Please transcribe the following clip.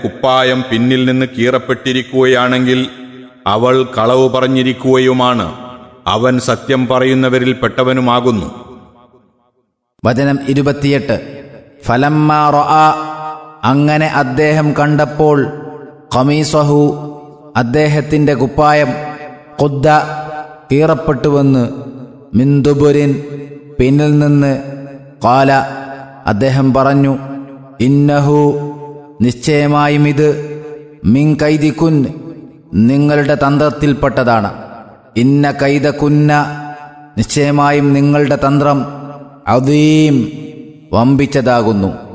കുപ്പായം പിന്നിൽ നിന്ന് കീറപ്പെട്ടിരിക്കുകയാണെങ്കിൽ അവൾ കളവ് പറഞ്ഞിരിക്കുകയുമാണ് അവൻ സത്യം പറയുന്നവരിൽ പെട്ടവനുമാകുന്നു വചനം ഇരുപത്തിയെട്ട് ഫലമ്മ റൊആ അങ്ങനെ അദ്ദേഹം കണ്ടപ്പോൾ ഖമീസഹു അദ്ദേഹത്തിൻ്റെ കുപ്പായം കൊദ്ദ കീറപ്പെട്ടുവെന്ന് മിന്ദുബുരിൻ പിന്നിൽ നിന്ന് കാല അദ്ദേഹം പറഞ്ഞു ഇന്നഹു നിശ്ചയമായും ഇത് മിൻ കൈദിക്കുൻ നിങ്ങളുടെ തന്ത്രത്തിൽപ്പെട്ടതാണ് ഇന്ന കൈദക്കുന്ന നിശ്ചയമായും നിങ്ങളുടെ തന്ത്രം അതീം വമ്പിച്ചതാകുന്നു